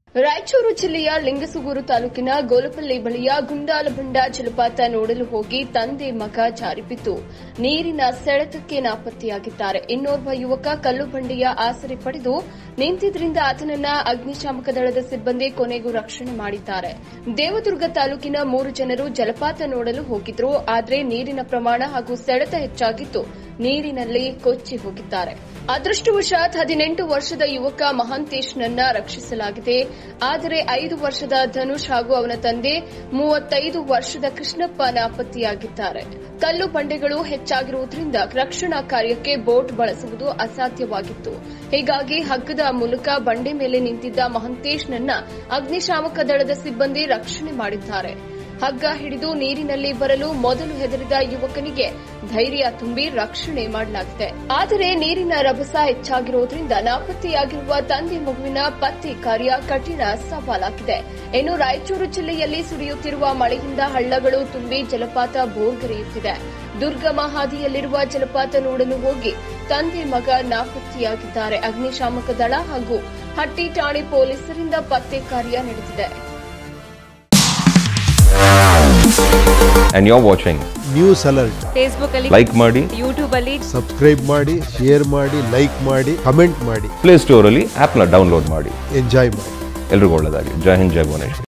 ರಾಯಚೂರು ಜಿಲ್ಲೆಯ ಲಿಂಗಸುಗೂರು ತಾಲೂಕಿನ ಗೋಲಪಲ್ಲಿ ಬಳಿಯ ಗುಂಡಾಲಬಂಡ ಜಲಪಾತ ನೋಡಲು ಹೋಗಿ ತಂದೆ ಮಗ ಜಾರಿಬಿದ್ದು ನೀರಿನ ಸೆಳೆತಕ್ಕೆ ನಾಪತ್ತೆಯಾಗಿದ್ದಾರೆ ಇನ್ನೋರ್ವ ಯುವಕ ಕಲ್ಲು ಬಂಡೆಯ ಆಸರೆ ಪಡೆದು ನಿಂತಿದ್ರಿಂದ ಆತನನ್ನ ಅಗ್ನಿಶಾಮಕ ದಳದ ಸಿಬ್ಬಂದಿ ಕೊನೆಗೂ ರಕ್ಷಣೆ ಮಾಡಿದ್ದಾರೆ ದೇವದುರ್ಗ ತಾಲೂಕಿನ ಮೂರು ಜನರು ಜಲಪಾತ ನೋಡಲು ಹೋಗಿದ್ರು ಆದರೆ ನೀರಿನ ಪ್ರಮಾಣ ಹಾಗೂ ಸೆಳೆತ ಹೆಚ್ಚಾಗಿದ್ದು ನೀರಿನಲ್ಲಿ ಕೊಚ್ಚಿ ಹೋಗಿದ್ದಾರೆ ಅದೃಷ್ಟವಶಾತ್ ಹದಿನೆಂಟು ವರ್ಷದ ಯುವಕ ಮಹಾಂತೇಶ್ನನ್ನ ರಕ್ಷಿಸಲಾಗಿದೆ ಆದರೆ ಐದು ವರ್ಷದ ಧನುಷ್ ಹಾಗೂ ಅವನ ತಂದೆ ಮೂವತ್ತೈದು ವರ್ಷದ ಕೃಷ್ಣಪ್ಪ ನಾಪತ್ತೆಯಾಗಿದ್ದಾರೆ ಕಲ್ಲು ಬಂಡೆಗಳು ಹೆಚ್ಚಾಗಿರುವುದರಿಂದ ರಕ್ಷಣಾ ಕಾರ್ಯಕ್ಕೆ ಬೋಟ್ ಬಳಸುವುದು ಅಸಾಧ್ಯವಾಗಿತ್ತು ಹೀಗಾಗಿ ಹಗ್ಗದ ಮೂಲಕ ಬಂಡೆ ಮೇಲೆ ನಿಂತಿದ್ದ ಮಹಂತೇಶ್ನನ್ನ ಅಗ್ನಿಶಾಮಕ ದಳದ ಸಿಬ್ಬಂದಿ ರಕ್ಷಣೆ ಮಾಡಿದ್ದಾರೆ ಹಗ್ಗ ಹಿಡಿದು ನೀರಿನಲ್ಲಿ ಬರಲು ಮೊದಲು ಹೆದರಿದ ಯುವಕನಿಗೆ ಧೈರ್ಯ ತುಂಬಿ ರಕ್ಷಣೆ ಮಾಡಲಾಗಿದೆ ಆದರೆ ನೀರಿನ ರಭಸ ಹೆಚ್ಚಾಗಿರುವುದರಿಂದ ನಾಪತ್ತೆಯಾಗಿರುವ ತಂದೆ ಮಗುವಿನ ಪತ್ತೆ ಕಾರ್ಯ ಕಠಿಣ ಸವಾಲಾಗಿದೆ ಇನ್ನು ರಾಯಚೂರು ಜಿಲ್ಲೆಯಲ್ಲಿ ಸುರಿಯುತ್ತಿರುವ ಮಳೆಯಿಂದ ಹಳ್ಳಗಳು ತುಂಬಿ ಜಲಪಾತ ಬೋರ್ಗರೆಯುತ್ತಿದೆ ದುರ್ಗಮ ಹಾದಿಯಲ್ಲಿರುವ ಜಲಪಾತ ನೋಡಲು ಹೋಗಿ ತಂದೆ ಮಗ ನಾಪತ್ತೆಯಾಗಿದ್ದಾರೆ ಅಗ್ನಿಶಾಮಕ ದಳ ಹಾಗೂ ಹಟ್ಟಿ ಠಾಣೆ ಪೊಲೀಸರಿಂದ ಪತ್ತೆ ಕಾರ್ಯ ನಡೆದಿದೆ and you're watching. News alert Facebook ಅಲ್ಲಿ Like ಮಾಡಿ ಯೂಟ್ಯೂಬ್ ಅಲ್ಲಿ ಸಬ್ಸ್ಕ್ರೈಬ್ ಮಾಡಿ ಶೇರ್ ಮಾಡಿ ಲೈಕ್ ಮಾಡಿ ಕಮೆಂಟ್ ಮಾಡಿ ಪ್ಲೇ ಸ್ಟೋರಲ್ಲಿ ಆ್ಯಪ್ನ ಡೌನ್ಲೋಡ್ ಮಾಡಿ ಎಂಜಾಯ್ ಮಾಡಿ ಎಲ್ರಿಗೂ ಒಳ್ಳೆಯದಾಗಲಿ ಜೈ ಹಿಂದ್ ಜೈ ಭುವನೇಶ್ವರ್